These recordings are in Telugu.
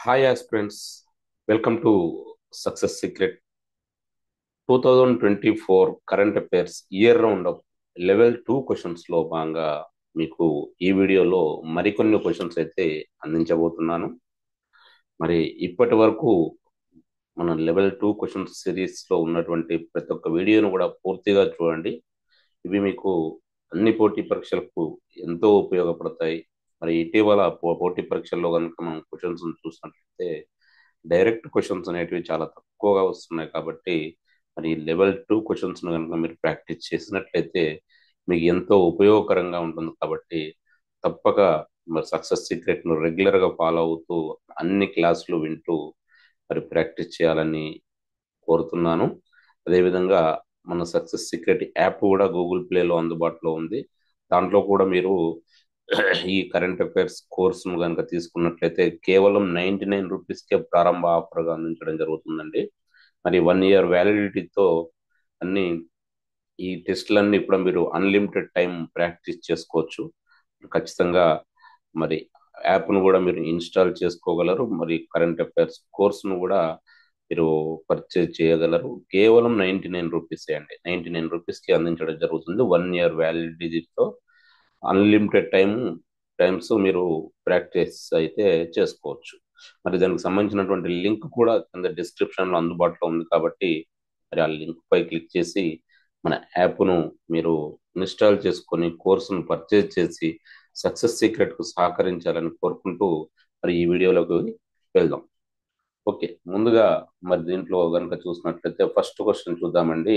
hi aspirants welcome to success secret two thousand twenty four current affairs year round up level two క్వశ్చన్స్లో భాగంగా మీకు ఈ వీడియోలో మరికొన్ని క్వశ్చన్స్ అయితే అందించబోతున్నాను మరి ఇప్పటి వరకు మన లెవెల్ టూ క్వశ్చన్స్ సిరీస్లో ఉన్నటువంటి ప్రతి ఒక్క వీడియోను కూడా పూర్తిగా చూడండి ఇవి మీకు అన్ని పోటీ పరీక్షలకు ఎంతో ఉపయోగపడతాయి మరి ఇటీవల పో- పోటీ పరీక్షల్లో కనుక మనం క్వశ్చన్స్ చూసినట్లయితే డైరెక్ట్ క్వశ్చన్స్ అనేటివి చాలా తక్కువగా వస్తున్నాయి కాబట్టి మరి లెవెల్ టూ క్వశ్చన్స్ కనుక మీరు ప్రాక్టీస్ చేసినట్లయితే మీకు ఎంతో ఉపయోగకరంగా ఉంటుంది కాబట్టి తప్పక మరి సక్సెస్ సీక్రెట్ ను రెగ్యులర్ గా ఫాలో అవుతూ అన్ని క్లాసులు వింటూ మరి ప్రాక్టీస్ చేయాలని కోరుతున్నాను అదేవిధంగా మన సక్సెస్ సీక్రెట్ యాప్ కూడా గూగుల్ ప్లేలో అందుబాటులో ఉంది దాంట్లో కూడా మీరు ఈ కరెంట్ అఫైర్స్ కోర్సును కనుక తీసుకున్నట్లయితే కేవలం నైన్టీ నైన్ రూపీస్కే ప్రారంభ ఆఫర్గా అందించడం జరుగుతుందండి మరి వన్ ఇయర్ వ్యాలిడిటీతో అన్ని ఈ టెస్ట్లన్నీ కూడా మీరు అన్లిమిటెడ్ టైం ప్రాక్టీస్ చేసుకోవచ్చు ఖచ్చితంగా మరి యాప్ను కూడా మీరు ఇన్స్టాల్ చేసుకోగలరు మరి కరెంట్ అఫైర్స్ కోర్సును కూడా మీరు పర్చేజ్ చేయగలరు కేవలం నైన్టీ నైన్ రూపీస్ అండి నైన్టీ నైన్ రూపీస్కి అందించడం జరుగుతుంది వన్ ఇయర్ వ్యాలిడిటీతో అన్లిమిటెడ్ టైం టైమ్స్ మీరు ప్రాక్టీస్ అయితే చేసుకోవచ్చు మరి దానికి సంబంధించినటువంటి లింక్ కూడా కింద డిస్క్రిప్షన్ లో అందుబాటులో ఉంది కాబట్టి మరి ఆ లింక్ పై క్లిక్ చేసి మన యాప్ను మీరు ఇన్స్టాల్ చేసుకొని కోర్సును పర్చేజ్ చేసి సక్సెస్ సీక్రెట్ కు సహకరించాలని కోరుకుంటూ మరి ఈ వీడియోలోకి వెళ్దాం ఓకే ముందుగా మరి దీంట్లో కనుక చూసినట్లయితే ఫస్ట్ క్వశ్చన్ చూద్దామండి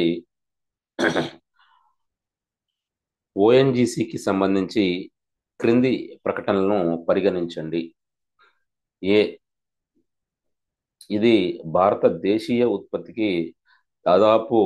ఓఎన్జీసీకి సంబంధించి క్రింది ప్రకటనలను పరిగణించండి ఏ ఇది భారత దేశీయ ఉత్పత్తికి దాదాపు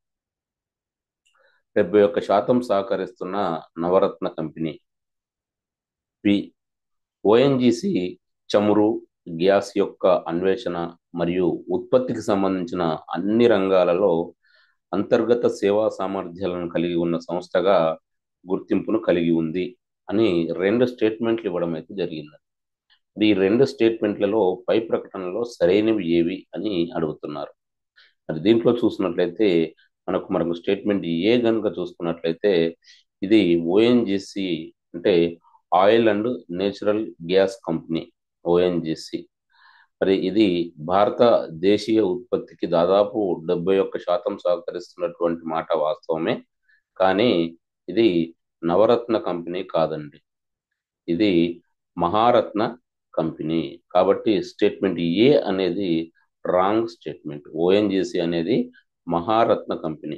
డెబ్బై ఒక్క శాతం సహకరిస్తున్న నవరత్న కంపెనీ బి ఓఎన్జీసీ చమురు గ్యాస్ యొక్క అన్వేషణ మరియు ఉత్పత్తికి సంబంధించిన అన్ని రంగాలలో అంతర్గత సేవా సామర్థ్యాలను కలిగి ఉన్న సంస్థగా గుర్తింపును కలిగి ఉంది అని రెండు స్టేట్మెంట్లు ఇవ్వడం అయితే జరిగింది ఈ రెండు స్టేట్మెంట్లలో పై ప్రకటనలో సరైనవి ఏవి అని అడుగుతున్నారు మరి దీంట్లో చూసినట్లయితే మనకు మనకు స్టేట్మెంట్ ఏ గనుక చూసుకున్నట్లయితే ఇది ఓఎన్జిసి అంటే oil and natural gas company ONGC మరి ఇది భారత దేశీయ ఉత్పత్తికి దాదాపు డెబ్బై ఒక్క శాతం సహకరిస్తున్నటువంటి మాట వాస్తవమే కానీ ఇది నవరత్న కంపెనీ కాదండి ఇది మహారత్న కంపెనీ కాబట్టి స్టేట్మెంట్ ఏ అనేది రాంగ్ స్టేట్మెంట్ ఓఎన్జిసి అనేది మహారత్న కంపెనీ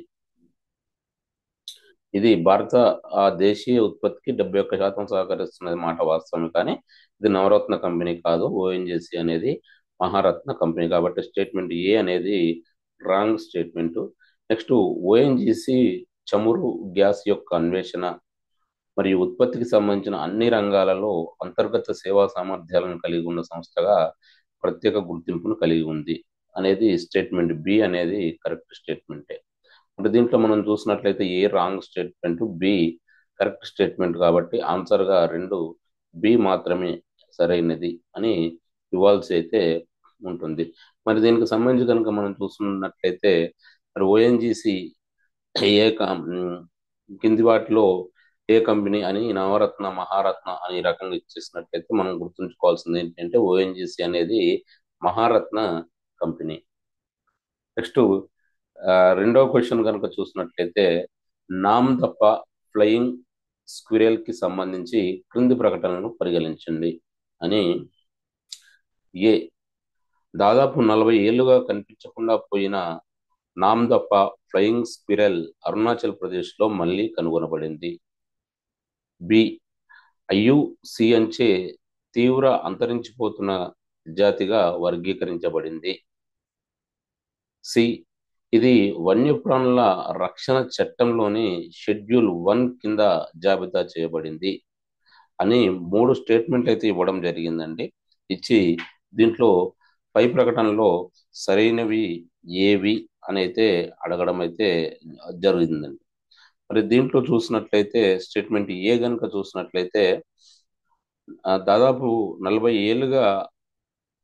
ఇది భారత ఆ దేశీయ ఉత్పత్తికి డెబ్బై ఒక్క శాతం సహకరిస్తున్నది మాట వాస్తవమే కానీ ఇది నవరత్న కంపెనీ కాదు ఓఎన్జిసి అనేది మహారత్న కంపెనీ కాబట్టి స్టేట్మెంట్ ఏ అనేది రాంగ్ స్టేట్మెంట్ నెక్స్ట్ ఓఎన్జిసి చమురు గ్యాస్ యొక్క అన్వేషణ మరియు ఉత్పత్తికి సంబంధించిన అన్ని రంగాలలో అంతర్గత సేవా సామర్థ్యాలను కలిగి ఉన్న సంస్థగా ప్రత్యేక గుర్తింపును కలిగి ఉంది అనేది స్టేట్మెంట్ బి అనేది కరెక్ట్ స్టేట్మెంటే అంటే దీంట్లో మనం చూసినట్లయితే A wrong statement B correct statement కాబట్టి ఆన్సర్ గా రెండు బి మాత్రమే సరైనది అని ఇవ్వాల్సి అయితే ఉంటుంది మరి దీనికి సంబంధించి కనుక మనం చూస్తున్నట్లయితే మరి ఓఎన్జిసి ఏ కం- కింది వాటిలో ఏ కంపెనీ అని నవరత్న మహారత్న అని ఈ రకంగా ఇచ్చేసినట్లయితే మనం గుర్తుంచుకోవాల్సింది ఏంటంటే ఓఎన్జిసి అనేది మహారత్న కంపెనీ నెక్స్ట్ రెండో క్వశ్చన్ కనుక చూసినట్లయితే నామ్దప్ప ఫ్లయింగ్ స్క్విరెల్ కి సంబంధించి క్రింది ప్రకటనలను పరిగణించండి అని ఏ దాదాపు నలభై ఏళ్లుగా కనిపించకుండా పోయిన నామ్దప్ప ఫ్లయింగ్ స్క్విరెల్ అరుణాచల్ ప్రదేశ్ లో మళ్ళీ కనుగొనబడింది బి ఐయుసిఎన్చే తీవ్ర అంతరించిపోతున్న జాతిగా వర్గీకరించబడింది సి ఇది వన్యప్రాణుల రక్షణ చట్టంలోని షెడ్యూల్ వన్ కింద జాబితా చేయబడింది అని మూడు స్టేట్మెంట్లు అయితే ఇవ్వడం జరిగిందండి ఇచ్చి దీంట్లో పై ప్రకటనలో సరైనవి ఏవి అని అయితే అడగడం అయితే జరిగిందండి మరి దీంట్లో చూసినట్లయితే స్టేట్మెంట్ ఏ గనుక చూసినట్లయితే ఆ, దాదాపు నలభై ఏళ్ళుగా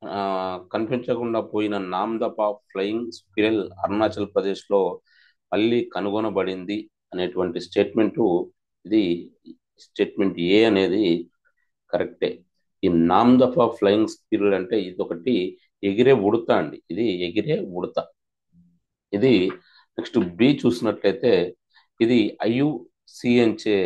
ఆ, కనిపించకుండా పోయిన నామ్దపా ఫ్లయింగ్ స్పిరల్ అరుణాచల్ ప్రదేశ్ లో మళ్ళీ కనుగొనబడింది అనేటువంటి స్టేట్మెంట్ ఇది స్టేట్మెంట్ ఏ అనేది కరెక్టే ఈ నామ్దఫా ఫ్లయింగ్ స్పిరల్ అంటే ఇది ఒకటి ఎగిరే ఉడత అండి ఇది ఎగిరే ఉడత ఇది నెక్స్ట్ బి చూసినట్లయితే ఇది ఐయుసిఎన్చే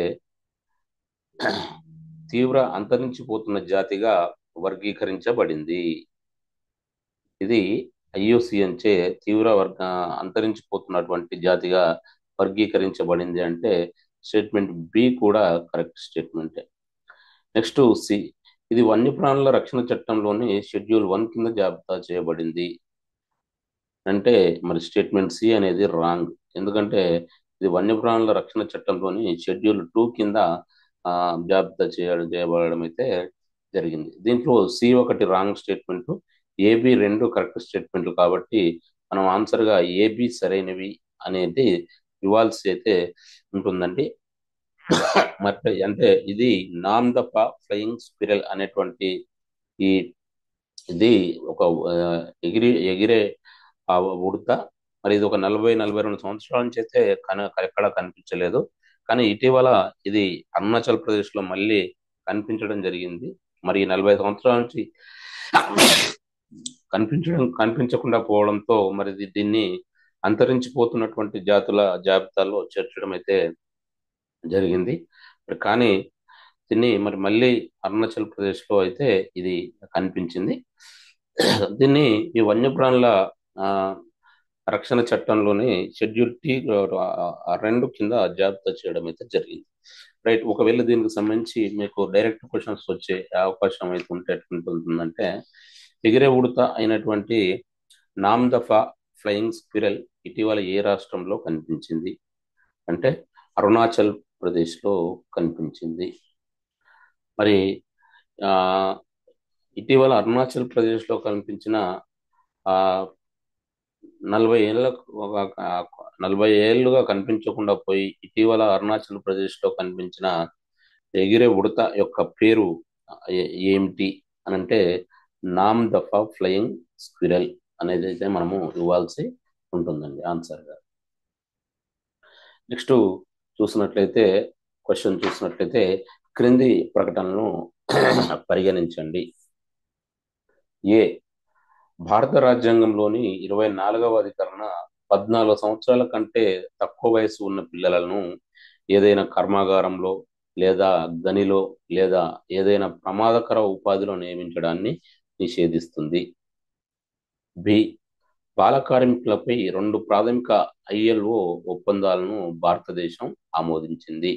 తీవ్ర అంతరించిపోతున్న జాతిగా వర్గీకరించబడింది ఇది ఐయుసిఎన్చే తీవ్ర వర్గ అంతరించిపోతున్నటువంటి జాతిగా వర్గీకరించబడింది అంటే స్టేట్మెంట్ బి కూడా కరెక్ట్ స్టేట్మెంటే నెక్స్ట్ సి ఇది వన్యప్రాణుల రక్షణ చట్టంలోని షెడ్యూల్ వన్ కింద జాబితా చేయబడింది అంటే మరి స్టేట్మెంట్ సి అనేది రాంగ్ ఎందుకంటే ఇది వన్యప్రాణుల రక్షణ చట్టంలోని షెడ్యూల్ టూ కింద ఆ, జాబితా చేయడం చేయబడడం అయితే జరిగింది దీంట్లో సి ఒకటి రాంగ్ స్టేట్మెంట్ ఏబి రెండు కరెక్ట్ స్టేట్మెంట్లు కాబట్టి మనం ఆన్సర్ గా ఏబి సరైనవి అనేది ఇవ్వాల్సి అయితే ఉంటుందండి మరి అంటే ఇది నామ్ దఫ ఫ్లయింగ్ స్పిరల్ అనేటువంటి ఈ ఇది ఒక ఆ, ఎగిరి ఎగిరే ఆ ఉడత మరి ఇది ఒక నలభై నలభై రెండు సంవత్సరాల నుంచి అయితే కన ఎక్కడ కనిపించలేదు కానీ ఇటీవల ఇది అరుణాచల్ ప్రదేశ్ లో మళ్ళీ కనిపించడం జరిగింది మరి ఈ నలభై సంవత్సరాల నుంచి కనిపించడం కనిపించకుండా పోవడంతో మరి ఇది దీన్ని అంతరించిపోతున్నటువంటి జాతుల జాబితాలో చేర్చడం అయితే జరిగింది మరి కానీ దీన్ని మరి మళ్ళీ అరుణాచల్ ప్రదేశ్ లో అయితే ఇది కనిపించింది దీన్ని ఈ వన్యప్రాణుల ఆ, రక్షణ చట్టంలోని షెడ్యూల్ టీ ఆ రెండు కింద జాబితా చేయడం అయితే జరిగింది రైట్ ఒకవేళ దీనికి సంబంధించి మీకు డైరెక్ట్ క్వశ్చన్స్ వచ్చే అవకాశం అయితే ఉంటే ఎటువంటి ఉంటుందంటే ఎగిరే ఉడత అయినటువంటి నామ్దఫా ఫ్లయింగ్ స్క్విరల్ ఇటీవల ఏ రాష్ట్రంలో కనిపించింది అంటే అరుణాచల్ ప్రదేశ్ లో కనిపించింది మరి ఆ ఇటీవల అరుణాచల్ ప్రదేశ్ లో కనిపించిన ఆ నలభై ఏళ్ళ నలభై ఏళ్ళుగా కనిపించకుండా పోయి ఇటీవల అరుణాచల్ ప్రదేశ్ లో కనిపించిన ఎగిరే ఉడత యొక్క పేరు ఏ- ఏమిటి అని అంటే నామ్ దఫా ఫ్లయింగ్ స్క్విరల్ అనేది అయితే మనము ఇవ్వాల్సి ఉంటుందండి ఆన్సర్ గా నెక్స్ట్ చూసినట్లయితే క్వశ్చన్ చూసినట్లయితే క్రింది ప్రకటనను పరిగణించండి ఏ భారత రాజ్యాంగంలోని ఇరవై నాలుగవ అధికరణ పద్నాలుగు సంవత్సరాల కంటే తక్కువ వయసు ఉన్న పిల్లలను ఏదైనా కర్మాగారంలో లేదా గనిలో లేదా ఏదైనా ప్రమాదకర ఉపాధిలో నియమించడాన్ని నిషేధిస్తుంది బి బాల కార్మికులపై రెండు ప్రాథమిక ఐఎల్ఓ ఒప్పందాలను భారతదేశం ఆమోదించింది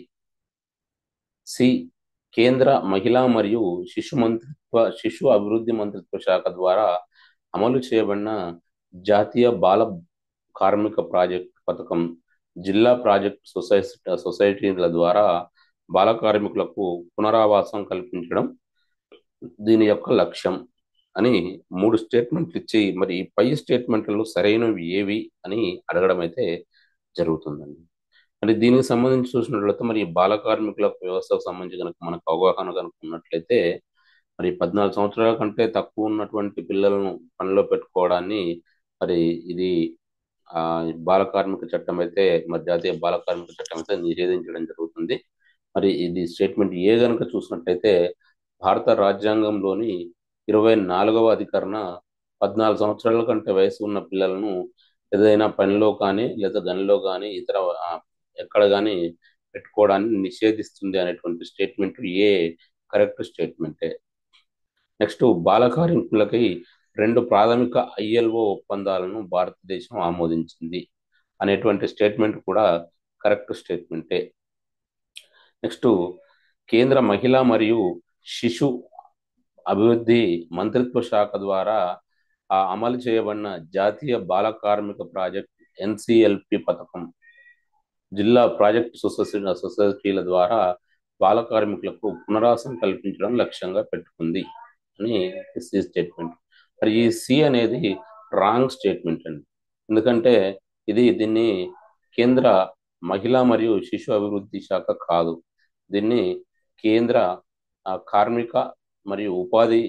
సి కేంద్ర మహిళా మరియు శిశు మంత్రిత్వ శిశు అభివృద్ధి మంత్రిత్వ శాఖ ద్వారా అమలు చేయబడిన జాతీయ బాల కార్మిక ప్రాజెక్ట్ పథకం జిల్లా ప్రాజెక్ట్ సొసైటీ సొసైటీల ద్వారా బాల కార్మికులకు పునరావాసం కల్పించడం దీని యొక్క లక్ష్యం అని మూడు స్టేట్మెంట్లు ఇచ్చి మరి ఈ పై స్టేట్మెంట్లలో సరైనవి ఏవి అని అడగడం అయితే జరుగుతుందండి మరి దీనికి సంబంధించి చూసినట్లయితే మరి ఈ బాల కార్మికుల వ్యవస్థకు సంబంధించి కనుక మనకు అవగాహన కనుక ఉన్నట్లయితే మరి పద్నాలుగు సంవత్సరాల కంటే తక్కువ ఉన్నటువంటి పిల్లలను పనిలో పెట్టుకోవడాన్ని మరి ఇది ఆ బాల కార్మిక చట్టం అయితే మరి జాతీయ బాల కార్మిక చట్టం అయితే నిషేధించడం జరుగుతుంది మరి ఇది స్టేట్మెంట్ ఏ గనుక చూసినట్లయితే భారత రాజ్యాంగంలోని ఇరవై నాలుగవ అధికరణ పద్నాలుగు సంవత్సరాల కంటే వయసు ఉన్న పిల్లలను ఏదైనా పనిలో కానీ లేదా గనిలో కానీ ఇతర ఆ, ఎక్కడ కానీ పెట్టుకోవడాన్ని నిషేధిస్తుంది అనేటువంటి స్టేట్మెంట్ ఏ కరెక్ట్ స్టేట్మెంటే నెక్స్ట్ బాల కార్మికులకి రెండు ప్రాథమిక ఐఎల్ఓ ఒప్పందాలను భారతదేశం ఆమోదించింది అనేటువంటి స్టేట్మెంట్ కూడా కరెక్ట్ స్టేట్మెంటే నెక్స్ట్ కేంద్ర మహిళా మరియు శిశు అభివృద్ధి మంత్రిత్వ శాఖ ద్వారా ఆ అమలు చేయబడిన జాతీయ బాల కార్మిక ప్రాజెక్ట్ ఎన్సిఎల్పి పథకం జిల్లా ప్రాజెక్ట్ సొసైటీ సొసైటీల ద్వారా బాల కార్మికులకు పునరాసం కల్పించడం లక్ష్యంగా పెట్టుకుంది అని సి స్టేట్మెంట్ మరి ఈ సి అనేది రాంగ్ స్టేట్మెంట్ అండి ఎందుకంటే ఇది దీన్ని కేంద్ర మహిళా మరియు శిశు అభివృద్ధి శాఖ కాదు దీన్ని కేంద్ర ఆ, కార్మిక మరియు ఉపాధి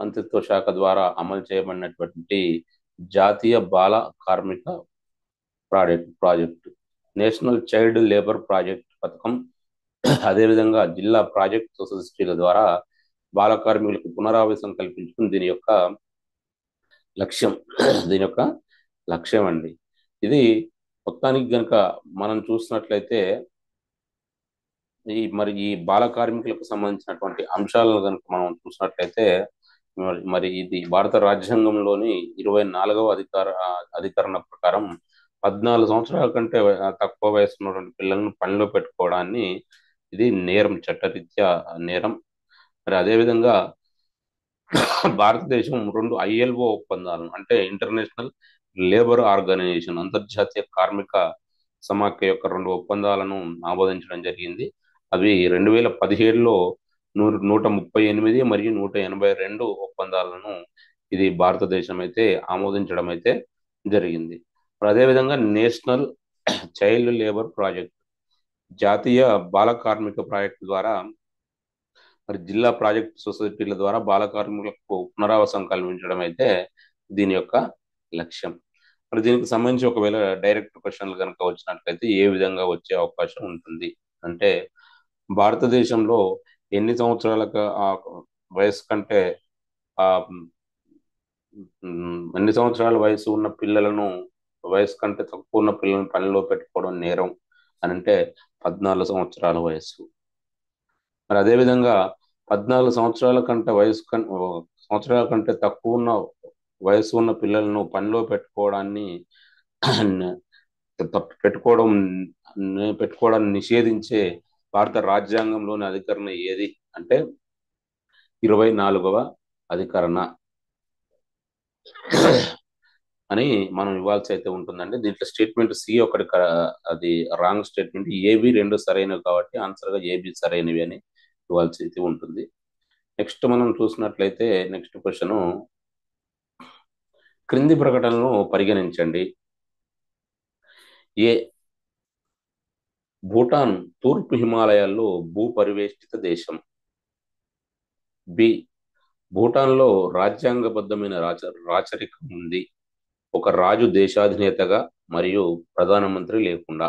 మంత్రిత్వ శాఖ ద్వారా అమలు చేయబడినటువంటి జాతీయ బాల కార్మిక project project national child labour project పథకం అదేవిధంగా జిల్లా ప్రాజెక్ట్ సొసైటీల ద్వారా బాల కార్మికులకు పునరావాసం కల్పించడం దీని యొక్క లక్ష్యం దీని యొక్క లక్ష్యం అండి ఇది మొత్తానికి గనుక మనం చూసినట్లయితే ఈ మరి ఈ బాల కార్మికులకు సంబంధించినటువంటి అంశాలను కనుక మనం చూసినట్లయితే మరి- మరి ఇది భారత రాజ్యాంగంలోని ఇరవై నాలుగవ అధికార అధికరణ ప్రకారం పద్నాలుగు సంవత్సరాల కంటే వ- తక్కువ వయసు ఉన్నటువంటి పిల్లలను పనిలో పెట్టుకోవడాన్ని ఇది నేరం చట్టరీత్యా నేరం మరి అదేవిధంగా భారతదేశం రెండు ఐఎల్ఓ ఒప్పందాలను అంటే ఇంటర్నేషనల్ లేబర్ ఆర్గనైజేషన్ అంతర్జాతీయ కార్మిక సమాఖ్య యొక్క రెండు ఒప్పందాలను ఆమోదించడం జరిగింది అవి రెండు వేల పదిహేడులో నూ నూట ముప్పై ఎనిమిది మరియు నూట ఎనభై రెండు ఒప్పందాలను ఇది భారతదేశం అయితే ఆమోదించడం అయితే జరిగింది మరి అదేవిధంగా నేషనల్ చైల్డ్ లేబర్ ప్రాజెక్ట్ జాతీయ బాల కార్మిక ప్రాజెక్టు ద్వారా మరి జిల్లా ప్రాజెక్ట్ సొసైటీల ద్వారా బాల కార్మికులకు పునరావాసం కల్పించడం అయితే దీని యొక్క లక్ష్యం మరి దీనికి సంబంధించి ఒకవేళ డైరెక్ట్ క్వశ్చన్లు కనుక వచ్చినట్లయితే ఏ విధంగా వచ్చే అవకాశం ఉంటుంది అంటే భారతదేశంలో ఎన్ని సంవత్సరాలకు ఆ వయసు కంటే ఆ ఉమ్, ఎన్ని సంవత్సరాల వయసు ఉన్న పిల్లలను వయసు కంటే తక్కువ ఉన్న పిల్లలను పనిలో పెట్టుకోవడం నేరం అని అంటే పద్నాలుగు సంవత్సరాల వయసు మరి అదేవిధంగా పద్నాలుగు సంవత్సరాల కంటే వయసు కన్ సంవత్సరాల కంటే తక్కువ ఉన్న వయసు ఉన్న పిల్లలను పనిలో పెట్టుకోవడాన్ని తప్పు- పెట్టుకోవడం పెట్టుకోవడాన్ని నిషేధించే భారత రాజ్యాంగంలోని అధికరణ ఏది అంటే ఇరవై నాలుగవ అధికరణ అని మనం ఇవ్వాల్సి అయితే ఉంటుందండి దీంట్లో స్టేట్మెంట్ సి ఒకటి క- అది రాంగ్ స్టేట్మెంట్ ఏబి రెండు సరైనవి కాబట్టి ఆన్సర్ గా ఏబి సరైనవి అని ఇవ్వాల్సి అయితే ఉంటుంది నెక్స్ట్ మనం చూసినట్లయితే నెక్స్ట్ క్వశ్చన్ క్రింది ప్రకటనలను పరిగణించండి ఏ భూటాన్ తూర్పు హిమాలయాల్లో భూ పరివేష్టిత దేశం బి భూటాన్లో రాజ్యాంగబద్ధమైన రాచ రాచరికం ఉంది ఒక రాజు దేశాధినేతగా మరియు ప్రధానమంత్రి లేకుండా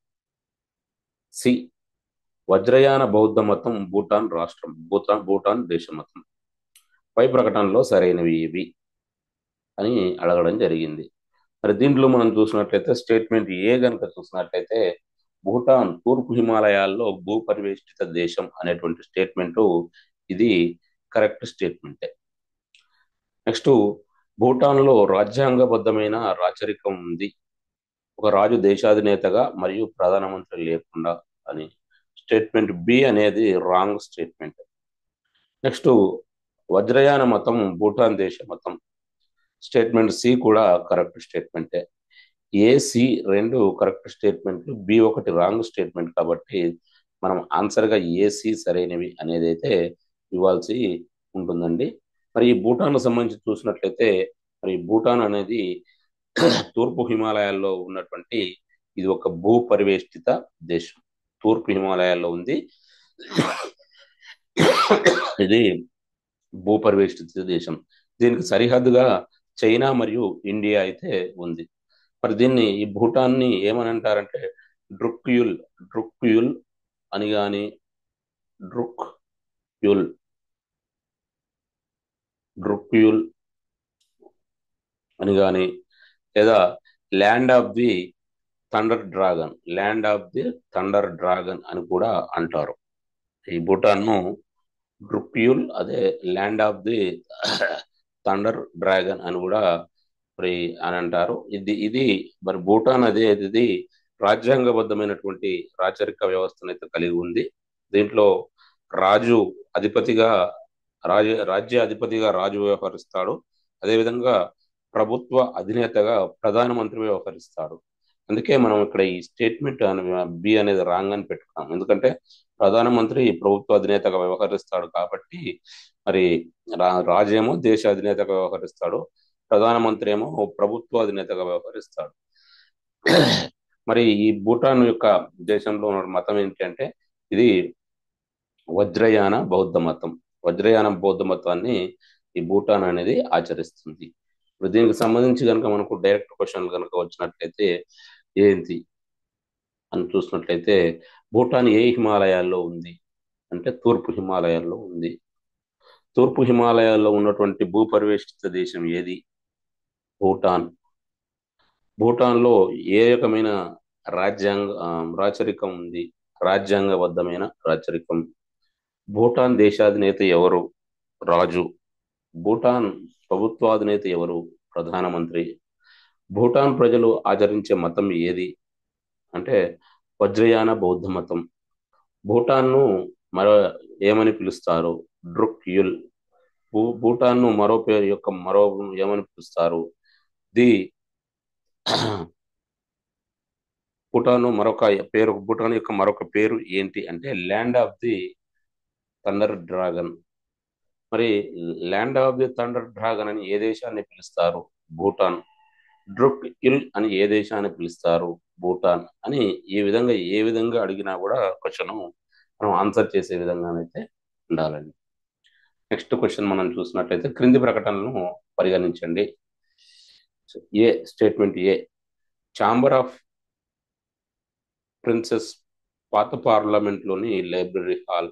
సి వజ్రయాన బౌద్ధ మతం భూటాన్ రాష్ట్రం భూటాన్ భూటాన్ దేశ మతం పై ప్రకటనలో సరైనవి ఇవి అని అడగడం జరిగింది మరి దీంట్లో మనం చూసినట్లయితే స్టేట్మెంట్ ఏ గనుక చూసినట్లయితే భూటాన్ తూర్పు హిమాలయాల్లో భూ పరివేష్టిత దేశం అనేటువంటి స్టేట్మెంట్ ఇది కరెక్ట్ స్టేట్మెంటే నెక్స్ట్ భూటాన్లో రాజ్యాంగబద్ధమైన రాచరికం ఉంది ఒక రాజు దేశాధినేతగా మరియు ప్రధానమంత్రి లేకుండా అని స్టేట్మెంట్ బి అనేది రాంగ్ స్టేట్మెంట్ నెక్స్ట్ వజ్రయాన మతం భూటాన్ దేశ మతం స్టేట్మెంట్ సి కూడా కరెక్ట్ స్టేట్మెంటే ఏ సి రెండు కరెక్ట్ స్టేట్మెంట్లు బి ఒకటి రాంగ్ స్టేట్మెంట్ కాబట్టి మనం ఆన్సర్గా ఏసి సరైనవి అనేది అయితే ఇవ్వాల్సి ఉంటుందండి మరి ఈ భూటాన్కు సంబంధించి చూసినట్లయితే మరి భూటాన్ అనేది తూర్పు హిమాలయాల్లో ఉన్నటువంటి ఇది ఒక భూ పరివేష్టిత దేశం తూర్పు హిమాలయాల్లో ఉంది ఇది భూ పరివేష్టిత దేశం దీనికి సరిహద్దుగా చైనా మరియు ఇండియా అయితే ఉంది మరి దీన్ని ఈ భూటాన్ని ఏమని అంటారంటే డ్రుక్యుల్ డ్రుక్యుల్ అని కానీ డ్రుక్ యుల్ డ్రుక్యుల్ అని కానీ లేదా land of the thunder dragon land of the thunder dragon అని కూడా అంటారు ఈ భూటాన్ను డ్రుక్యుల్ అదే land of the thunder dragon అని కూడా మరి అని అంటారు ఇది ఇది మరి భూటాన్ అదే ఇది రాజ్యాంగబద్ధమైనటువంటి రాచరిక వ్యవస్థను అయితే కలిగి ఉంది దీంట్లో రాజు అధిపతిగా రాజ రాజ్య అధిపతిగా రాజు వ్యవహరిస్తాడు అదేవిధంగా ప్రభుత్వ అధినేతగా ప్రధానమంత్రి వ్యవహరిస్తాడు అందుకే మనం ఇక్కడ ఈ స్టేట్మెంట్ బి అనేది రాంగ్ అని పెట్టుకున్నాం ఎందుకంటే ప్రధానమంత్రి ప్రభుత్వ అధినేతగా వ్యవహరిస్తాడు కాబట్టి మరి రా- రాజేమో దేశ అధినేతగా వ్యవహరిస్తాడు ప్రధానమంత్రి ఏమో ప్రభుత్వ అధినేతగా వ్యవహరిస్తాడు మరి ఈ భూటాన్ యొక్క దేశంలో ఉన్న మతం ఏంటి అంటే ఇది వజ్రయాన బౌద్ధ మతం వజ్రయాన బౌద్ధ మతాన్ని ఈ భూటాన్ అనేది ఆచరిస్తుంది ఇప్పుడు దీనికి సంబంధించి కనుక మనకు డైరెక్ట్ క్వశ్చన్ కనుక వచ్చినట్లయితే ఏంటి అని చూసినట్లయితే భూటాన్ ఏ హిమాలయాల్లో ఉంది అంటే తూర్పు హిమాలయాల్లో ఉంది తూర్పు హిమాలయాల్లో ఉన్నటువంటి భూపరివేష్టిత దేశం ఏది భూటాన్ భూటాన్లో ఏ రకమైన రాజ్యాంగ ఆ, రాచరికం ఉంది రాజ్యాంగబద్ధమైన రాచరికం భూటాన్ దేశాధినేత ఎవరు రాజు భూటాన్ ప్రభుత్వాధినేత ఎవరు ప్రధానమంత్రి భూటాన్ ప్రజలు ఆచరించే మతం ఏది అంటే వజ్రయాన బౌద్ధ మతం భూటాన్ను మరో ఏమని పిలుస్తారు డ్రుక్ యుల్ భూ భూటాన్ను మరో పేరు యొక్క మరో ఏమని పిలుస్తారు ది భూటాన్ మరొక పేరు భూటాన్ యొక్క మరొక పేరు ఏంటి అంటే land of the thunder dragon మరి land of the thunder dragon అని ఏ దేశాన్ని పిలుస్తారు భూటాన్ డ్రుక్ ఇల్ అని ఏ దేశాన్ని పిలుస్తారు భూటాన్ అని ఈ విధంగా ఏ విధంగా అడిగినా కూడా క్వశ్చన్ మనం ఆన్సర్ చేసే విధంగానైతే ఉండాలండి నెక్స్ట్ క్వశ్చన్ మనం చూసినట్లయితే క్రింది ప్రకటనలను పరిగణించండి ఏ statement A chamber of princes పాత పార్లమెంట్లోని library hall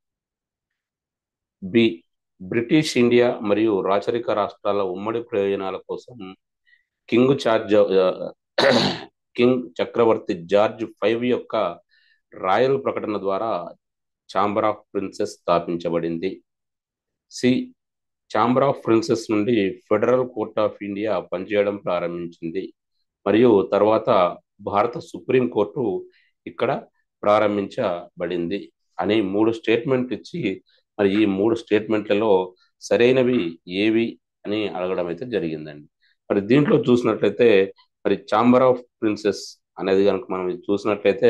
B British India మరియు రాచరిక రాష్ట్రాల ఉమ్మడి ప్రయోజనాల కోసం కింగ్ చార్జ్ కింగ్ చక్రవర్తి జార్జ్ ఫైవ్ యొక్క రాయల్ ప్రకటన ద్వారా ఛాంబర్ ఆఫ్ ప్రిన్సెస్ స్థాపించబడింది సి ఛాంబర్ ఆఫ్ ప్రిన్సెస్ నుండి ఫెడరల్ కోర్ట్ ఆఫ్ ఇండియా పనిచేయడం ప్రారంభించింది మరియు తర్వాత భారత సుప్రీం కోర్టు ఇక్కడ ప్రారంభించబడింది అని మూడు స్టేట్మెంట్ ఇచ్చి మరి ఈ మూడు స్టేట్మెంట్లలో సరైనవి ఏవి అని అడగడం అయితే జరిగిందండి మరి దీంట్లో చూసినట్లయితే మరి ఛాంబర్ ఆఫ్ ప్రిన్సెస్ అనేది కనుక మనం ఇది చూసినట్లయితే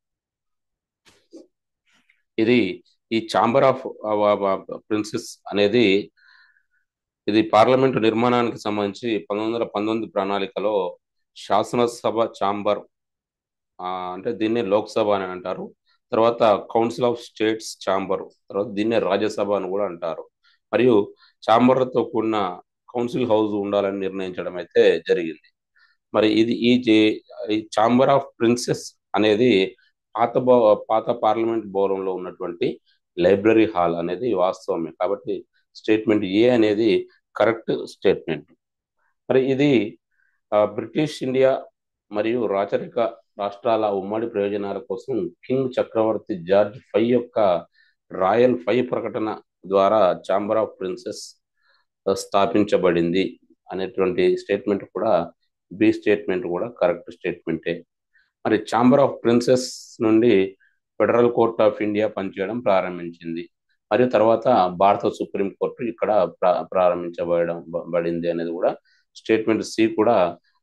ఇది ఈ ఛాంబర్ ఆఫ్ ప్రిన్సెస్ అనేది ఇది పార్లమెంటు నిర్మాణానికి సంబంధించి పంతొమ్మిది వందల పంతొమ్మిది ప్రణాళికలో శాసనసభ ఛాంబర్ ఆ, అంటే దీన్నే లోక్సభ అని అంటారు తర్వాత కౌన్సిల్ ఆఫ్ స్టేట్స్ ఛాంబర్ తర్వాత దీన్నే రాజ్యసభ అని కూడా అంటారు మరియు ఛాంబర్లతో కూడిన కౌన్సిల్ హౌస్ ఉండాలని నిర్ణయించడం అయితే జరిగింది మరి ఇది ఈ జే- ఈ ఛాంబర్ ఆఫ్ ప్రిన్సెస్ అనేది పాత భవ- పాత పార్లమెంట్ భవనంలో ఉన్నటువంటి లైబ్రరీ హాల్ అనేది వాస్తవమే కాబట్టి స్టేట్మెంట్ ఏ అనేది కరెక్ట్ స్టేట్మెంట్ మరి ఇది ఆ, బ్రిటిష్ ఇండియా మరియు రాచరిక రాష్ట్రాల ఉమ్మడి ప్రయోజనాల కోసం కింగ్ చక్రవర్తి జార్జ్ ఫైవ్ యొక్క రాయల్ ఫైవ్ ప్రకటన ద్వారా ఛాంబర్ ఆఫ్ ప్రిన్సెస్ స్థాపించబడింది అనేటువంటి స్టేట్మెంట్ కూడా బి స్టేట్మెంట్ కూడా కరెక్ట్ స్టేట్మెంటే మరి ఛాంబర్ ఆఫ్ ప్రిన్సెస్ నుండి ఫెడరల్ కోర్ట్ ఆఫ్ ఇండియా పనిచేయడం ప్రారంభించింది మరియు తర్వాత భారత సుప్రీం కోర్టు ఇక్కడ ప్రా- ప్రారంభించబడడం బ- బడింది అనేది కూడా స్టేట్మెంట్ సి కూడా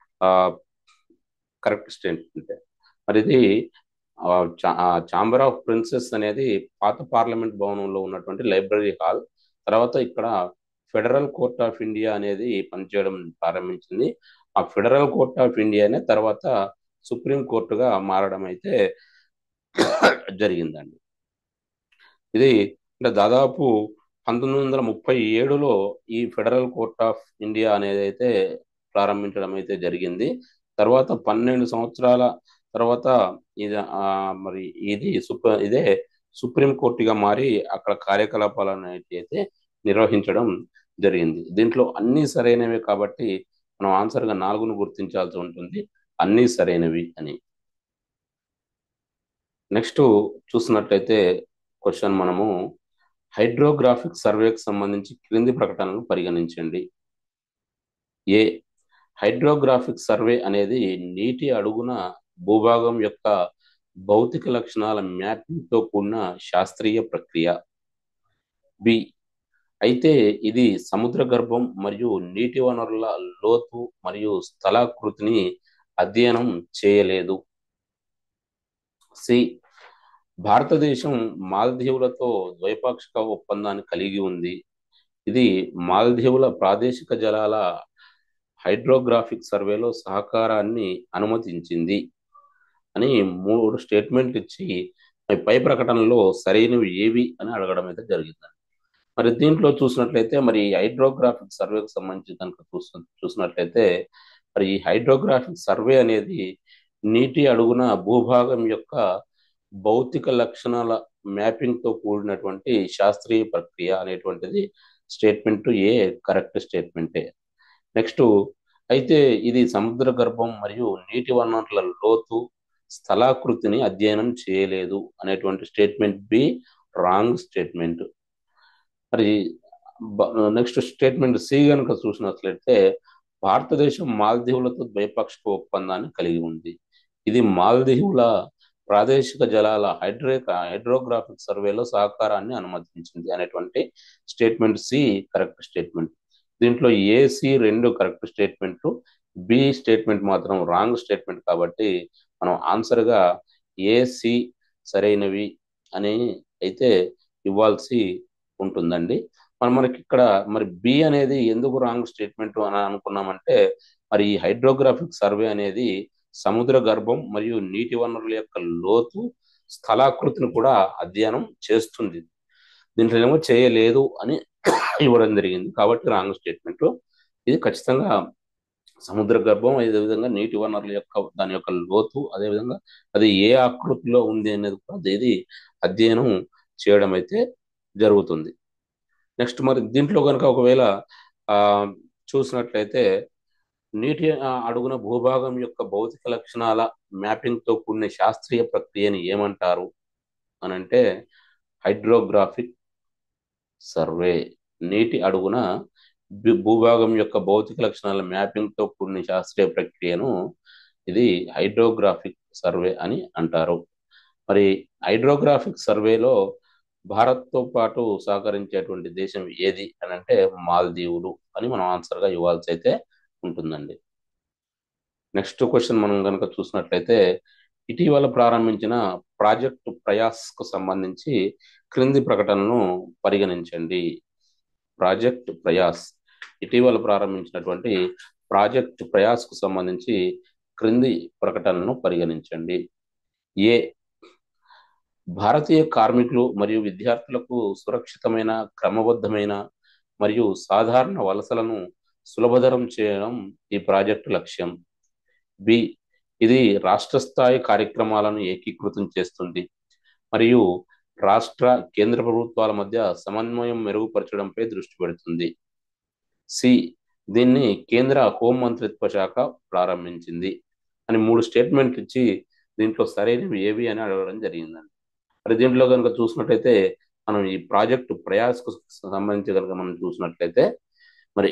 కరెక్ట్ స్టేట్మెంట్ మరి ఇది ఛాంబర్ ఆఫ్ ప్రిన్సెస్ అనేది పాత పార్లమెంట్ భవనంలో ఉన్నటువంటి లైబ్రరీ హాల్ తర్వాత ఇక్కడ ఫెడరల్ కోర్ట్ ఆఫ్ ఇండియా అనేది పనిచేయడం ప్రారంభించింది ఆ ఫెడరల్ కోర్ట్ ఆఫ్ ఇండియానే తర్వాత సుప్రీం కోర్టుగా మారడం అయితే జరిగిందండి ఇది అంటే దాదాపు పంతొమ్మిది వందల ముప్పై ఏడులో ఈ ఫెడరల్ కోర్ట్ ఆఫ్ ఇండియా అనేది అయితే ప్రారంభించడం అయితే జరిగింది తర్వాత పన్నెండు సంవత్సరాల తర్వాత ఇది ఆ, మరి ఇది సుప్ర ఇదే సుప్రీం కోర్టుగా మారి అక్కడ కార్యకలాపాలను అయితే నిర్వహించడం జరిగింది దీంట్లో అన్ని సరైనవే కాబట్టి మనం ఆన్సర్గా నాలుగును గుర్తించాల్సి ఉంటుంది అన్ని సరైనవి అని నెక్స్ట్ చూసినట్లయితే క్వశ్చన్ మనము హైడ్రోగ్రాఫిక్ సర్వేకి సంబంధించి క్రింది ప్రకటనలు పరిగణించండి ఏ హైడ్రోగ్రాఫిక్ సర్వే అనేది నీటి అడుగున భూభాగం యొక్క భౌతిక లక్షణాల మ్యాపింగ్ తో కూడిన శాస్త్రీయ ప్రక్రియ బి అయితే ఇది సముద్ర గర్భం మరియు నీటి వనరుల లోతు మరియు స్థలాకృతిని అధ్యయనం చేయలేదు సి భారతదేశం మాల్దీవులతో ద్వైపాక్షిక ఒప్పందాన్ని కలిగి ఉంది ఇది మాల్దీవుల ప్రాదేశిక జలాల హైడ్రోగ్రాఫిక్ సర్వేలో సహకారాన్ని అనుమతించింది అని మూడు స్టేట్మెంట్ ఇచ్చి పై ప్రకటనలో సరైనవి ఏవి అని అడగడం అయితే జరిగిందండి మరి దీంట్లో చూసినట్లయితే మరి హైడ్రోగ్రాఫిక్ సర్వేకి సంబంధించి కనుక చూసు చూసినట్లయితే మరి ఈ హైడ్రోగ్రాఫిక్ సర్వే అనేది నీటి అడుగున భూభాగం యొక్క భౌతిక లక్షణాల మ్యాపింగ్ తో కూడినటువంటి శాస్త్రీయ ప్రక్రియ అనేటువంటిది స్టేట్మెంట్ ఏ కరెక్ట్ స్టేట్మెంటే నెక్స్ట్ అయితే ఇది సముద్ర గర్భం మరియు నీటి వనరుల లోతు స్థలాకృతిని అధ్యయనం చేయలేదు అనేటువంటి స్టేట్మెంట్ బి రాంగ్ స్టేట్మెంట్ మరి నెక్స్ట్ స్టేట్మెంట్ సి కనుక చూసినట్లయితే భారతదేశం మాల్దీవులతో ద్వైపాక్షిక ఒప్పందాన్ని కలిగి ఉంది ఇది మాల్దీవుల ప్రాదేశిక జలాల హైడ్రే హైడ్రోగ్రాఫిక్ సర్వేలో సహకారాన్ని అనుమతించింది అనేటువంటి స్టేట్మెంట్ సి కరెక్ట్ స్టేట్మెంట్ దీంట్లో ఏసి రెండు కరెక్ట్ స్టేట్మెంట్ బి స్టేట్మెంట్ మాత్రం రాంగ్ స్టేట్మెంట్ కాబట్టి మనం ఆన్సర్గా ఏసి సరైనవి అని అయితే ఇవ్వాల్సి ఉంటుందండి మరి మనకి ఇక్కడ మరి బి అనేది ఎందుకు రాంగ్ స్టేట్మెంట్ అని అనుకున్నామంటే మరి ఈ హైడ్రోగ్రాఫిక్ సర్వే అనేది సముద్ర గర్భం మరియు నీటి వనరుల యొక్క లోతు స్థలాకృతిని కూడా అధ్యయనం చేస్తుంది దీంట్లో ఏమో చేయలేదు అని ఇవ్వడం జరిగింది కాబట్టి రాంగ్ స్టేట్మెంట్ ఇది ఖచ్చితంగా సముద్ర గర్భం అదేవిధంగా నీటి వనరుల యొక్క దాని యొక్క లోతు అదేవిధంగా అది ఏ ఆకృతిలో ఉంది అనేది కూడా ఇది అధ్యయనం చేయడం అయితే జరుగుతుంది నెక్స్ట్ మరి దీంట్లో కనుక ఒకవేళ ఆ చూసినట్లయితే నీటి అడుగున భూభాగం యొక్క భౌతిక లక్షణాల మ్యాపింగ్ తో కూడిన శాస్త్రీయ ప్రక్రియని ఏమంటారు అని అంటే హైడ్రోగ్రాఫిక్ సర్వే నీటి అడుగున భూభాగం యొక్క భౌతిక లక్షణాల మ్యాపింగ్ తో కూడిన శాస్త్రీయ ప్రక్రియను ఇది హైడ్రోగ్రాఫిక్ సర్వే అని అంటారు మరి హైడ్రోగ్రాఫిక్ సర్వేలో భారత్తో పాటు సహకరించేటువంటి దేశం ఏది అని అంటే మాల్దీవులు అని మనం ఆన్సర్గా ఇవ్వాల్సి అయితే ఉంటుందండి నెక్స్ట్ క్వశ్చన్ మనం కనుక చూసినట్లయితే ఇటీవల ప్రారంభించిన ప్రాజెక్ట్ ప్రయాస్కు సంబంధించి క్రింది ప్రకటనను పరిగణించండి ప్రాజెక్ట్ ప్రయాస్ ఇటీవల ప్రారంభించినటువంటి ప్రాజెక్ట్ ప్రయాస్కు సంబంధించి క్రింది ప్రకటనను పరిగణించండి ఏ భారతీయ కార్మికులు మరియు విద్యార్థులకు సురక్షితమైన క్రమబద్ధమైన మరియు సాధారణ వలసలను సులభతరం చేయడం ఈ ప్రాజెక్టు లక్ష్యం బి ఇది రాష్ట్ర స్థాయి కార్యక్రమాలను ఏకీకృతం చేస్తుంది మరియు రాష్ట్ర కేంద్ర ప్రభుత్వాల మధ్య సమన్వయం మెరుగుపరచడంపై దృష్టి పెడుతుంది సి దీన్ని కేంద్ర హోం మంత్రిత్వ శాఖ ప్రారంభించింది అని మూడు స్టేట్మెంట్లు ఇచ్చి దీంట్లో సరైనవి ఏవి అని అడగడం జరిగిందండి మరి దీంట్లో కనుక చూసినట్లయితే మనం ఈ ప్రాజెక్టు ప్రయాస్కు సంబంధించి కనుక మనం చూసినట్లయితే మరి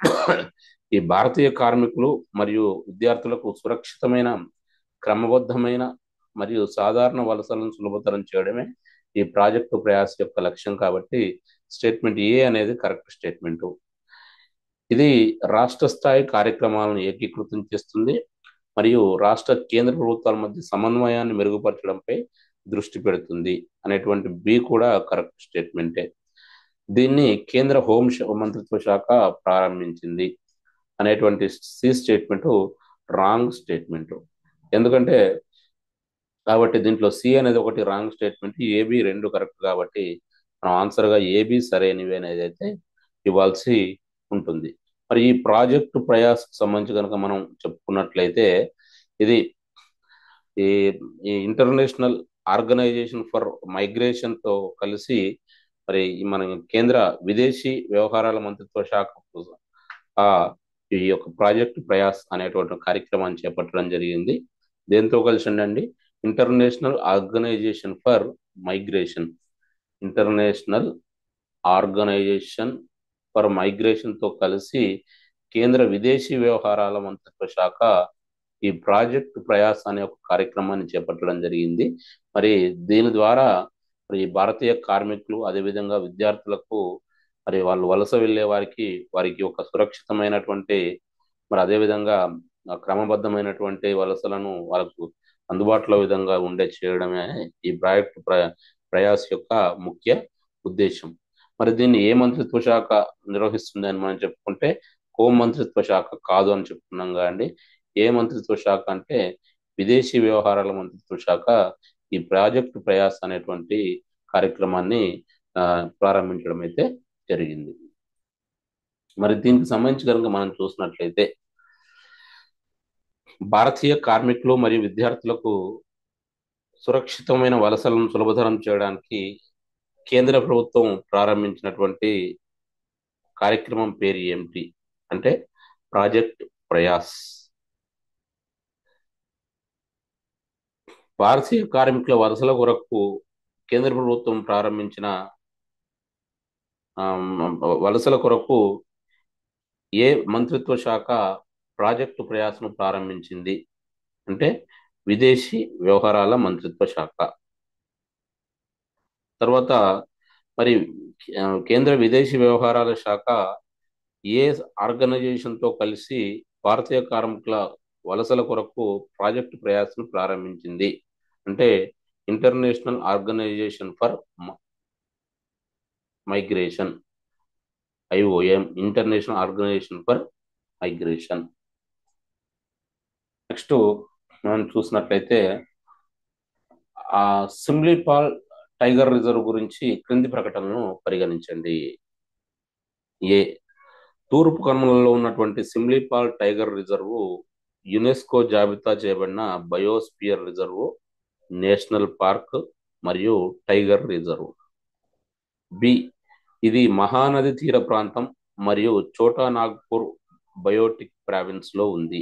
ఈ భారతీయ కార్మికులు మరియు విద్యార్థులకు సురక్షితమైన క్రమబద్ధమైన మరియు సాధారణ వలసలను సులభతరం చేయడమే ఈ ప్రాజెక్టు ప్రయాస్ యొక్క లక్ష్యం కాబట్టి స్టేట్మెంట్ ఏ అనేది కరెక్ట్ స్టేట్మెంట్ ఇది రాష్ట్ర స్థాయి కార్యక్రమాలను ఏకీకృతం చేస్తుంది మరియు రాష్ట్ర కేంద్ర ప్రభుత్వాల మధ్య సమన్వయాన్ని మెరుగుపరచడంపై దృష్టి పెడుతుంది అనేటువంటి బి కూడా కరెక్ట్ స్టేట్మెంటే దీన్ని కేంద్ర హోం మంత్రిత్వ శాఖ ప్రారంభించింది అనేటువంటి సి స్టేట్మెంట్ రాంగ్ స్టేట్మెంట్ ఎందుకంటే కాబట్టి దీంట్లో సి అనేది ఒకటి రాంగ్ స్టేట్మెంట్ ఏబి రెండు కరెక్ట్ కాబట్టి మనం ఆన్సర్గా ఏబి సరైనవి అనేది అయితే ఇవ్వాల్సి ఉంటుంది మరి ఈ ప్రాజెక్టు ప్రయాస్ సంబంధించి కనుక మనం చెప్పుకున్నట్లయితే ఇది ఈ ఇంటర్నేషనల్ ఆర్గనైజేషన్ ఫర్ మైగ్రేషన్ తో కలిసి మరి మన కేంద్ర విదేశీ వ్యవహారాల మంత్రిత్వ శాఖ ఆ ఈ యొక్క ప్రాజెక్ట్ ప్రయాస్ అనేటువంటి కార్యక్రమాన్ని చేపట్టడం జరిగింది దేంతో కలిసి అండి international organisation for migration international organisation for migration తో కలిసి కేంద్ర విదేశీ వ్యవహారాల మంత్రిత్వ శాఖ ఈ ప్రాజెక్ట్ ప్రయాస్ అనే ఒక కార్యక్రమాన్ని చేపట్టడం జరిగింది మరి దీని ద్వారా మరి భారతీయ కార్మికులు అదేవిధంగా విద్యార్థులకు మరి వాళ్ళు వలస వెళ్ళే వారికి వారికి ఒక సురక్షితమైనటువంటి మరి అదేవిధంగా క్రమబద్ధమైనటువంటి వలసలను వాళ్ళకు అందుబాటులో విధంగా ఉండే చేయడమే ఈ ప్రాజెక్ట్ ప్రయాస్ యొక్క ముఖ్య ఉద్దేశం మరి దీన్ని ఏ మంత్రిత్వ శాఖ నిర్వహిస్తుంది అని మనం చెప్పుకుంటే హోం మంత్రిత్వ శాఖ కాదు అని చెప్పుకున్నాం కదండి ఏ మంత్రిత్వ శాఖ అంటే విదేశీ వ్యవహారాల మంత్రిత్వ శాఖ ఈ ప్రాజెక్ట్ ప్రయాస్ అనేటువంటి కార్యక్రమాన్ని ప్రారంభించడం అయితే జరిగింది మరి దీనికి సంబంధించి కనుక మనం చూసినట్లయితే భారతీయ కార్మికులు మరియు విద్యార్థులకు సురక్షితమైన వలసలను సులభతరం చేయడానికి కేంద్ర ప్రభుత్వం ప్రారంభించినటువంటి కార్యక్రమం పేరు ఏమిటి అంటే ప్రాజెక్ట్ ప్రయాస్ భారతీయ కార్మికుల వలసల కొరకు కేంద్ర ప్రభుత్వం ప్రారంభించిన వలసల కొరకు ఏ మంత్రిత్వ శాఖ ప్రాజెక్టు ప్రయాసను ప్రారంభించింది అంటే విదేశీ వ్యవహారాల మంత్రిత్వ శాఖ తర్వాత మరి కేంద్ర విదేశీ వ్యవహారాల శాఖ ఏ ఆర్గనైజేషన్తో కలిసి భారతీయ కార్మికుల వలసల కొరకు ప్రాజెక్టు ప్రయాసను ప్రారంభించింది అంటే international organisation for migration IOM international organisation for migration next మనం చూసినట్లయితే ఆ సిమ్లీపాల్ టైగర్ రిజర్వ్ గురించి క్రింది ప్రకటనను పరిగణించండి ఏ తూర్పు కనుమలలో ఉన్నటువంటి సిమ్లీపాల్ టైగర్ రిజర్వ్ యునెస్కో జాబితా చేయబడిన బయోస్పియర్ రిజర్వ్ నేషనల్ పార్క్ మరియు టైగర్ రిజర్వ్ బి ఇది మహానది తీర ప్రాంతం మరియు చోటా నాగ్పూర్ బయోటిక్ ప్రావిన్స్ లో ఉంది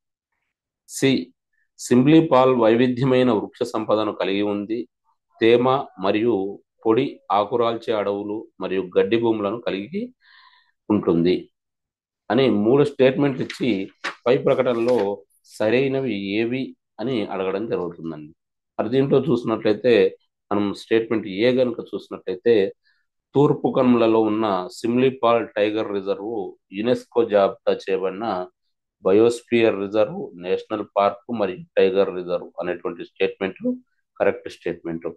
సి సింబ్లీపాల్ వైవిధ్యమైన వృక్ష సంపదను కలిగి ఉంది తేమ మరియు పొడి ఆకురాల్చే అడవులు మరియు గడ్డి భూములను కలిగి ఉంటుంది అని మూడు స్టేట్మెంట్లు ఇచ్చి పై ప్రకటనలో సరైనవి ఏవి అని అడగడం జరుగుతుందండి మరి దీంట్లో చూసినట్లయితే మనం స్టేట్మెంట్ ఏ గనుక చూసినట్లయితే తూర్పు కనుమలలో ఉన్న సిమ్లీపాల్ టైగర్ రిజర్వ్ యునెస్కో జాబితా చేయబడిన బయోస్పియర్ రిజర్వ్ నేషనల్ పార్క్ మరియు టైగర్ రిజర్వ్ అనేటువంటి స్టేట్మెంట్లు కరెక్ట్ స్టేట్మెంట్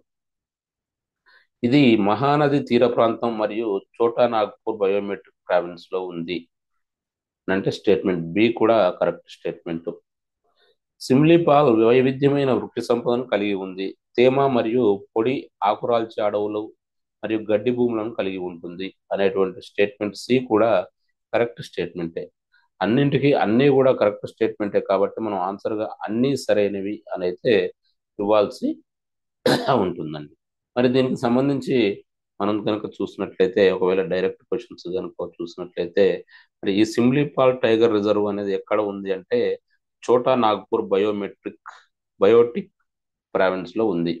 ఇది మహానది తీర ప్రాంతం మరియు చోటా నాగ్పూర్ బయోమెట్రిక్ ప్రావిన్స్ లో ఉంది అంటే స్టేట్మెంట్ బి కూడా కరెక్ట్ స్టేట్మెంట్ సిమ్లీపాల్ వైవిధ్యమైన వృక్ష సంపదను కలిగి ఉంది తేమ మరియు పొడి ఆకురాల్చే అడవులు మరియు గడ్డి భూములను కలిగి ఉంటుంది అనేటువంటి స్టేట్మెంట్ సి కూడా కరెక్ట్ స్టేట్మెంటే అన్నింటికి అన్నీ కూడా కరెక్ట్ స్టేట్మెంటే కాబట్టి మనం ఆన్సర్గా అన్నీ సరైనవి అని అయితే ఇవ్వాల్సి ఉంటుందండి మరి దీనికి సంబంధించి మనం కనుక చూసినట్లయితే ఒకవేళ డైరెక్ట్ క్వశ్చన్స్ కనుక చూసినట్లయితే మరి ఈ సిమ్లీపాల్ టైగర్ రిజర్వ్ అనేది ఎక్కడ ఉంది అంటే చోటా నాగ్పూర్ బయోమెట్రిక్ బయోటిక్ ప్రావిన్స్ లో ఉంది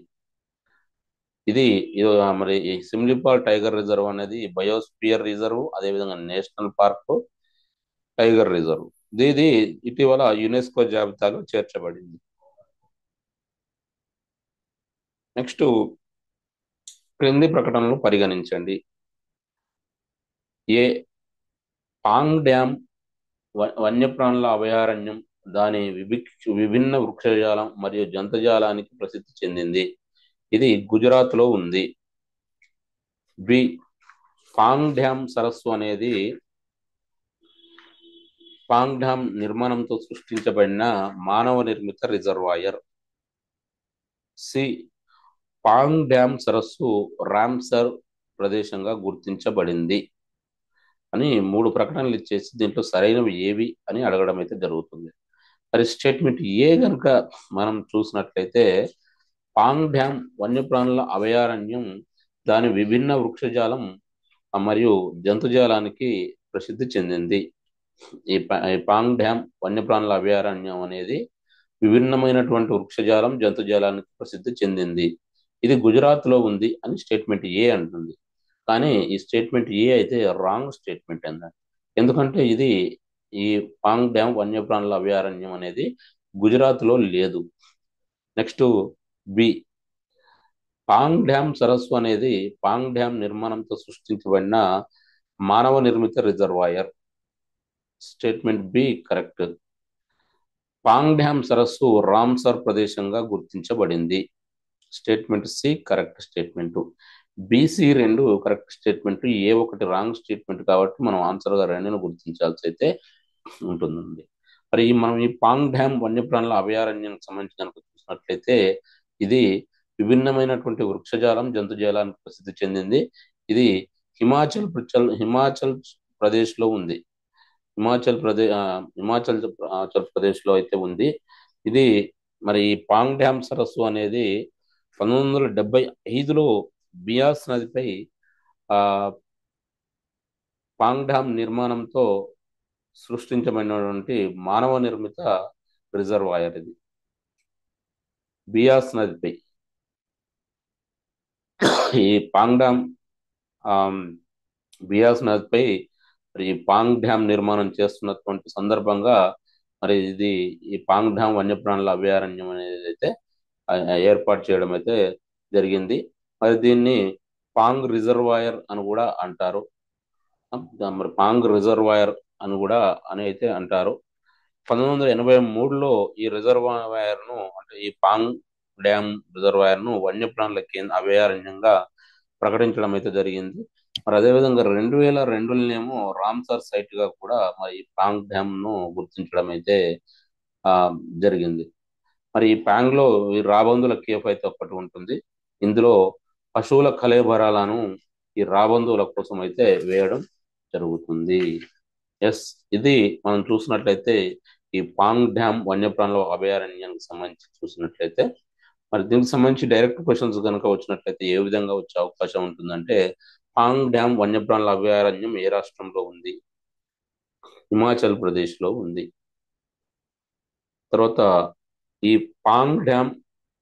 ఇది మరి ఈ సిమ్లీపాల్ టైగర్ రిజర్వ్ అనేది బయోస్పియర్ రిజర్వ్ అదేవిధంగా నేషనల్ పార్క్ టైగర్ రిజర్వ్ ఇది ఇటీవల యునెస్కో జాబితాలో చేర్చబడింది నెక్స్ట్ క్రింది ప్రకటనలు పరిగణించండి ఏ పాంగ్ డ్యామ్ వన్యప్రాణుల అభయారణ్యం దాని విభి విభిన్న వృక్షజాలం మరియు జంతుజాలానికి ప్రసిద్ధి చెందింది ఇది గుజరాత్ లో ఉంది బి పాంగ్ డ్యామ్ సరస్సు అనేది పాంగ్ డ్యామ్ నిర్మాణంతో సృష్టించబడిన మానవ నిర్మిత రిజర్వాయర్ సి పాంగ్ డ్యామ్ సరస్సు రామ్సర్ ప్రదేశంగా గుర్తించబడింది అని మూడు ప్రకటనలు ఇచ్చేసి దీంట్లో సరైనవి ఏవి అని అడగడం అయితే జరుగుతుంది మరి స్టేట్మెంట్ ఏ గనుక మనం చూసినట్లయితే పాంగ్ డ్యామ్ వన్యప్రాణుల అభయారణ్యం దాని విభిన్న వృక్షజాలం మరియు జంతుజాలానికి ప్రసిద్ధి చెందింది ఈ పాంగ్ డ్యామ్ వన్యప్రాణుల అభయారణ్యం అనేది విభిన్నమైనటువంటి వృక్షజాలం జంతుజాలానికి ప్రసిద్ధి చెందింది ఇది గుజరాత్ లో ఉంది అని స్టేట్మెంట్ ఏ అంటుంది కానీ ఈ స్టేట్మెంట్ ఏ అయితే రాంగ్ స్టేట్మెంట్ అందండి ఎందుకంటే ఇది ఈ పాంగ్ డ్యామ్ వన్యప్రాణుల అభయారణ్యం అనేది గుజరాత్ లో లేదు నెక్స్ట్ బి పాంగ్ డ్యామ్ సరస్సు అనేది పాంగ్ డ్యామ్ నిర్మాణంతో సృష్టించబడిన మానవ నిర్మిత reservoir statement B correct Pong dam సరస్సు రామ్సర్ ప్రదేశంగా గుర్తించబడింది statement C correct statement BC రెండు కరెక్ట్ స్టేట్మెంట్ ఏ ఒకటి రాంగ్ స్టేట్మెంట్ కాబట్టి మనం ఆన్సర్గా రెండును గుర్తించాల్సి అయితే ఉంటుందండి మరి మనం ఈ పాంగ్ డ్యామ్ వన్యప్రాణుల అభయారణ్యానికి సంబంధించి కనుక చూసినట్లయితే ఇది విభిన్నమైనటువంటి వృక్షజాలం జంతుజాలానికి ప్రసిద్ధి చెందింది ఇది హిమాచల్ ప్రచల్ హిమాచల్ ప్రదేశ్లో ఉంది హిమాచల్ ప్రదేశ్ హిమాచల్ హిమాచల్ ప్రదేశ్లో అయితే ఉంది ఇది మరి పాంగ్ డ్యామ్ సరస్సు అనేది పంతొమ్మిది వందల డెబ్బై ఐదులో బియాస్ నదిపై ఆ పాంగ్ డ్యామ్ నిర్మాణంతో సృష్టించబడినటువంటి మానవ నిర్మిత రిజర్వాయర్ ఇది బియాస్ నదిపై ఈ పాంగ్ డ్యామ్ బియాస్ నదిపై మరి ఈ పాంగ్ డ్యామ్ నిర్మాణం చేస్తున్నటువంటి సందర్భంగా మరి ఇది ఈ పాంగ్ డ్యామ్ వన్యప్రాణుల అభయారణ్యం అనేది అయితే ఏర్పాటు చేయడం అయితే జరిగింది మరి దీన్ని పాంగ్ రిజర్వాయర్ అని కూడా అంటారు మరి పాంగ్ రిజర్వాయర్ అని కూడా అని అయితే అంటారు పంతొమ్మిది వందల ఎనభై మూడులో ఈ రిజర్వాయర్ ను అంటే ఈ పాంగ్ డ్యామ్ రిజర్వాయర్ ను వన్యప్రాణుల కేంద్ర అభయారణ్యంగా ప్రకటించడం అయితే జరిగింది మరి అదేవిధంగా రెండు వేల రెండులోనేమో రామ్సర్ సైట్ గా కూడా మరి పాంగ్ డ్యామ్ ను గుర్తించడం అయితే ఆ జరిగింది మరి ఈ పాంగ్ లో ఈ రాబందుల కేఫ్ అయితే ఒకటి ఉంటుంది ఇందులో పశువుల కలేబరాలను ఈ రాబందువుల కోసం అయితే వేయడం జరుగుతుంది ఎస్ ఇది మనం చూసినట్లయితే ఈ పాంగ్ డ్యామ్ వన్యప్రాణుల అభయారణ్యానికి సంబంధించి చూసినట్లయితే మరి దీనికి సంబంధించి డైరెక్ట్ క్వశ్చన్స్ కనుక వచ్చినట్లయితే ఏ విధంగా వచ్చే అవకాశం ఉంటుందంటే పాంగ్ డ్యామ్ వన్యప్రాణుల అభయారణ్యం ఏ రాష్ట్రంలో ఉంది హిమాచల్ ప్రదేశ్ లో ఉంది తర్వాత ఈ పాంగ్ డ్యామ్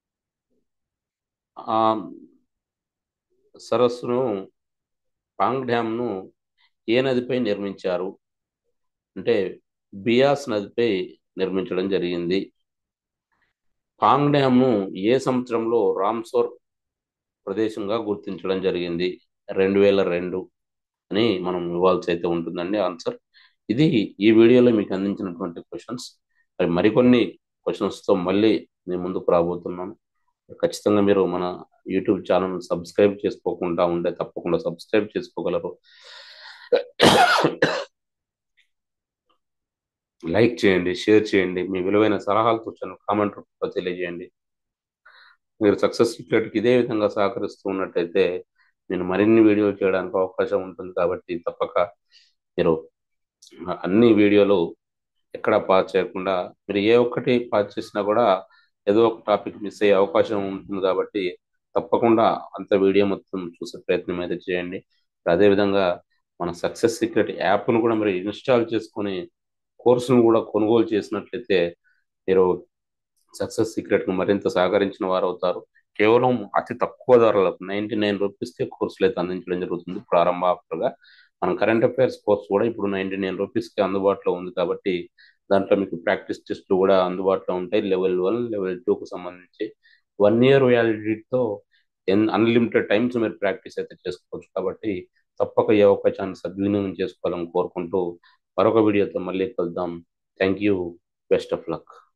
సరస్సును పాంగ్ డ్యామ్ ను ఏ నదిపై నిర్మించారు అంటే బియాస్ నదిపై నిర్మించడం జరిగింది పాంగ్ డ్యామ్ ను ఏ సంవత్సరంలో రామ్సోర్ ప్రదేశంగా గుర్తించడం జరిగింది రెండు వేల రెండు అని మనం ఇవ్వాల్సి అయితే ఉంటుందండి ఆన్సర్ ఇది ఈ వీడియోలో మీకు అందించినటువంటి క్వశ్చన్స్ మరి మరికొన్ని క్వశ్చన్స్తో మళ్ళీ నేను ముందుకు రాబోతున్నాను ఖచ్చితంగా మీరు మన యూట్యూబ్ ఛానల్ సబ్స్క్రైబ్ చేసుకోకుండా ఉంటే తప్పకుండా సబ్స్క్రైబ్ చేసుకోగలరు లైక్ చేయండి షేర్ చేయండి మీ విలువైన సలహాలు సూచనలు కామెంట్ రూపంలో తెలియజేయండి మీరు సక్సెస్ సీక్రెట్కి ఇదే విధంగా సహకరిస్తూ ఉన్నట్టయితే నేను మరిన్ని వీడియోలు చేయడానికి అవకాశం ఉంటుంది కాబట్టి తప్పక మీరు అన్ని వీడియోలు ఎక్కడ పాస్ చేయకుండా మీరు ఏ ఒక్కటి పాస్ చేసినా కూడా ఏదో ఒక టాపిక్ మిస్ అయ్యే అవకాశం ఉంటుంది కాబట్టి తప్పకుండా అంత వీడియో మొత్తం చూసే ప్రయత్నం అయితే చేయండి అదేవిధంగా మన సక్సెస్ సీక్రెట్ యాప్ను కూడా మీరు ఇన్స్టాల్ చేసుకొని కోర్సును కూడా కొనుగోలు చేసినట్లయితే మీరు సక్సెస్ సీక్రెట్ను మరింత సహకరించిన వారు అవుతారు కేవలం అతి తక్కువ ధరలకు నైన్టీ నైన్ రూపీస్కే కోర్సులు అయితే అందించడం జరుగుతుంది ప్రారంభ ఆఫర్గా మన కరెంట్ అఫైర్స్ కోర్స్ కూడా ఇప్పుడు నైన్టీ నైన్ రూపీస్కి అందుబాటులో ఉంది కాబట్టి దాంట్లో మీకు ప్రాక్టీస్ టెస్ట్లు కూడా అందుబాటులో ఉంటాయి లెవెల్ వన్ లెవెల్ టూకు సంబంధించి వన్ ఇయర్ వ్యాలిడిటీతో ఎన్ అన్లిమిటెడ్ టైమ్స్ మీరు ప్రాక్టీస్ అయితే చేసుకోవచ్చు కాబట్టి తప్పక ఈ అవకాశాన్ని సద్వినియోగం చేసుకోవాలని కోరుకుంటూ మరొక వీడియోతో మళ్ళీ కలుద్దాం thank you best of luck